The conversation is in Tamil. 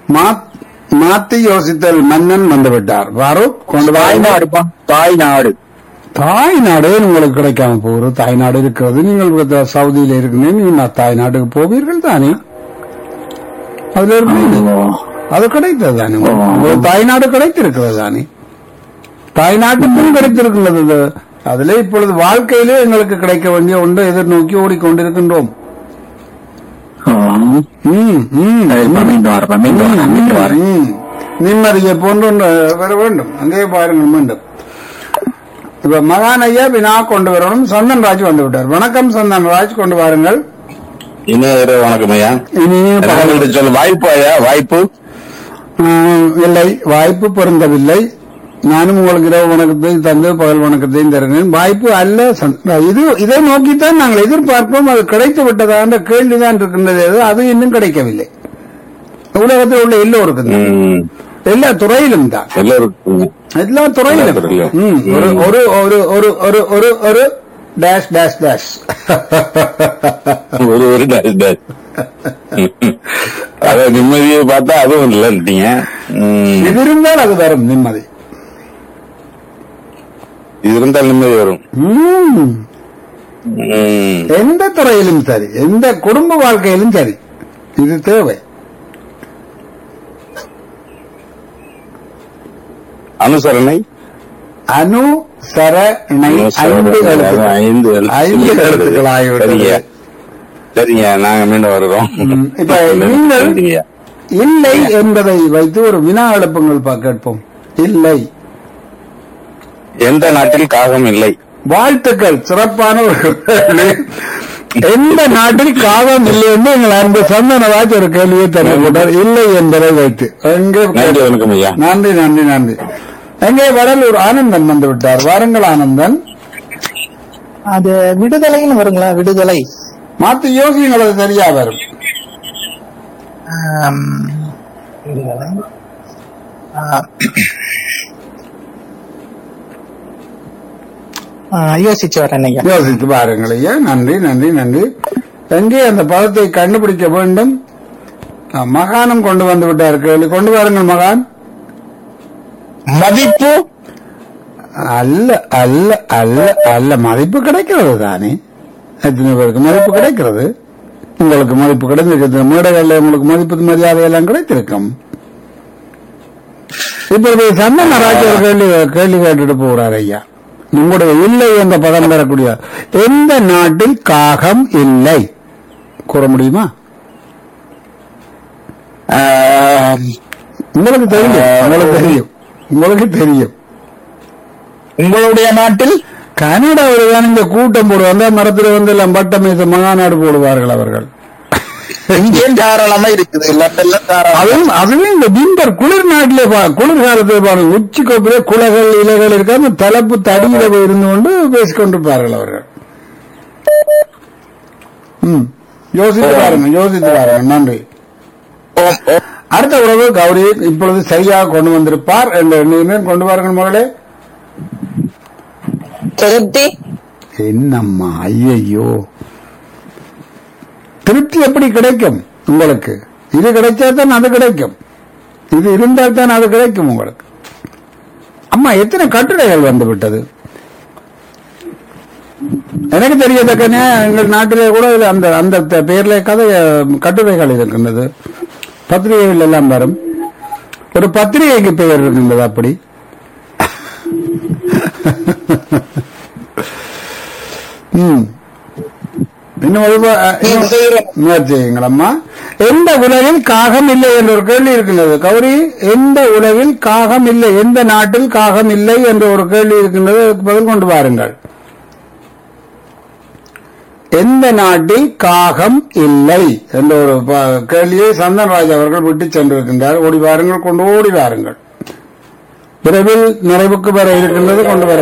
மாத்- மாத்தி யோசித்தல் மன்னன் வந்துவிட்டார் ஃபாரூக் கொண்டு வாருங்கள் தாய்நாடுப்பா தாய்நாடு தாய்நாடே உங்களுக்கு கிடைக்காம போகுது தாய்நாடு இருக்கிறது நீங்கள் இப்ப சவுதியில இருக்கணும் நீங்க தாய்நாட்டுக்கு போவீர்கள் தானே அதுல இருக்கு அது கிடைத்தது தானே உங்களுக்கு தாய்நாடு கிடைத்திருக்கிறது தானே தாய்நாட்டுக்கும் கிடைத்திருக்கிறது அது. அதுல இப்பொழுது வாழ்க்கையிலே எங்களுக்கு கிடைக்க வேண்டிய ஒன்று எதிர்நோக்கி ஓடிக்கொண்டிருக்கின்றோம் ம், ம், மீண்டும் வரப்பா மீண்டும் வரேன் மீண்டும் வரேன் ம். நிம்மதியை போன்று ஒன்று வர வேண்டும் அங்கே பாருங்கள் மீண்டும் இப்ப மகான் ஐயா வினா கொண்டு வரணும் சந்தன் ராஜ் வந்து விட்டார் வணக்கம் சந்தன் ராஜ் கொண்டு வாருங்கள் இனிய இரவு வணக்கம் ஐயா இனிய பகல். உங்களுக்கு சொல்ல வாய்ப்பு ஐயா வாய்ப்பு ம், இல்லை வாய்ப்பு பொருந்தவில்லை நானும் உங்களுக்கு இரவு வணக்கத்தையும் தந்து பகல் வணக்கத்தையும் தருகிறேன் வாய்ப்பு அல்ல சந்த- இது இதை நோக்கித்தான் நாங்கள் எதிர்பார்ப்போம் அது கிடைத்து விட்டதான்ற கேள்விதான் இருக்கின்றது அது, அது இன்னும் கிடைக்கவில்லை உலகத்தில் உள்ள எல்லோருக்கும் தான். ம், எல்லா துறையிலும் தான் எல்லோருக்கும் எல்லா துறையிலும் எல்லா துறையிலும். ம், ஒரு ஒரு ஒரு ஒரு ஒரு ஒரு ஒரு டேஷ் டேஷ் டேஷ் ஒரு ஒரு டேஷ் டேஷ் அத நிம்மதியை பார்த்தா அதுவும் இல்லைன்ட்டீங்க ம், இது இருந்தால் அது வரும் நிம்மதி இது இருந்தால் நிம்மதி வரும் ம். ம், எந்த துறையிலும் சரி எந்த குடும்ப வாழ்க்கையிலும் சரி இது தேவை அனுசரணை அணு சரணை ஐந்து எழுத்துக்கள். ஐந்து எழுத்து- ஐந்து எழுத்துக்கள் ஆகிவிட்டது சரிங்க சரிங்க நாங்க மீண்டும் வருகிறோம் ம், இப்ப நீங்கள் சரிங்க. இல்லை என்பதை வைத்து ஒரு வினா எழுப்புங்கள் பா கேட்போம் இல்லை எந்த நாட்டில் காகம் இல்லை வாழ்த்துக்கள் சிறப்பான ஒரு கேள்வி. எந்த நாட்டில் காவம் இல்லை என்று எங்கள் அன்பு சந்தனராஜ் ஒரு கேள்வியை தர போட்டார் இல்லை என்பதை வைத்து எங்கே நன்றி வணக்கம் ஐயா நன்றி நன்றி நன்றி எங்கே வடலூர் ஆனந்தன் வந்து விட்டார் வாருங்கள் ஆனந்தன் அது விடுதலைன்னு வருங்களா விடுதலை மாத்து யோசிங்கள் அது சரியா வரும் ஆம், விடுதலை ஆ, ஆ, யோசிச்சு வரேன் ஐயா யோசித்து பாருங்கள் ஐயா நன்றி நன்றி நன்றி எங்கே அந்த பதத்தை கண்டுபிடிக்க வேண்டும் ஆ, மகானம் கொண்டு வந்து விட்டார் கேள்வி கொண்டு வாருங்கள் மகான் மதிப்பு அல்ல அல்ல அல்ல அல்ல மதிப்பு கிடைக்கிறது தானே எத்தனை பேருக்கு மதிப்பு கிடைக்கிறது உங்களுக்கு மதிப்பு கிடைத்திருக்கிறது மேடைகளில் உங்களுக்கு மதிப்பு மரியாதை எல்லாம் கிடைத்திருக்கும் இப்பொழுது சந்தன ராஜ் ஒரு கேள்வி கேள்வி கேட்டுட்டு போகிறார் ஐயா உங்களுடைய இல்லை என்ற பதம் பெறக்கூடிய எந்த நாட்டில் காகம் இல்லை கூற முடியுமா ஆம், உங்களுக்கு தெரியும் உங்களுக்கு தெரியும் உங்களுக்கு தெரியும் உங்களுடைய நாட்டில் கனடாவில் தான் இந்த கூட்டம் போடுவாங்க மரத்தில் வந்து எல்லாம் பட்டமேச மகாநாடு போடுவார்கள் அவர்கள் இங்கேயும் தாராளமா இருக்குது லண்டன்ல தாராளமா அதுவும் அதுவும் இந்த விண்டர் குளிர் நாட்டிலே பா குளிர் காலத்தில் பாருங்க உச்சி கோப்பிலே குலகள் இலைகள் இருக்காம தலைப்பு தடியில போய் இருந்து கொண்டு பேசிக்கொண்டிருப்பார்கள் அவர்கள் ம் யோசித்து பாருங்க யோசித்து பாருங்க நன்றி ஓம், ஓம். அடுத்த உறவு கௌரி இப்பொழுது சரியாக கொண்டு வந்திருப்பார் என்ற எண்ணுகிறேன் கொண்டு வாருங்கள் மகளே திருப்தி என்னம்மா ஐயையோ திருப்தி எப்படி கிடைக்கும் உங்களுக்கு இது கிடைச்சா தான் அது கிடைக்கும் இது இருந்தால் தான் அது கிடைக்கும் உங்களுக்கு அம்மா எத்தனை கட்டுரைகள் வந்து விட்டது எனக்கு தெரியத்தக்கனே எங்கள் நாட்டிலே கூட இது அந்த அந்த த- பெயர்ல கதை அஹ், கட்டுரைகள் இருக்கின்றது பத்திரிகைகள் எல்லாம் வரும் ஒரு பத்திரிகைக்கு பெயர் இருக்கின்றது அப்படி ம் இன்னும் ஒரு ப- அஹ், இன்னும் முயற்சி செய்யுங்களம்மா எந்த உலகில் காகம் இல்லை என்ற ஒரு கேள்வி இருக்கின்றது கௌரி எந்த உலகில் காகம் இல்லை எந்த நாட்டில் காகம் இல்லை என்ற ஒரு கேள்வி இருக்கின்றது அதுக்கு பதில் கொண்டு வாருங்கள் எந்த நாட்டில் காகம் இல்லை என்ற ஒரு ப- கேள்வியை சந்தன்ராஜ் அவர்கள் விட்டு சென்றிருக்கின்றார் ஓடி வாருங்கள் கொண்டு ஓடி வாருங்கள் விரைவில் நிறைவுக்கு வர இருக்கின்றது கொண்டு வர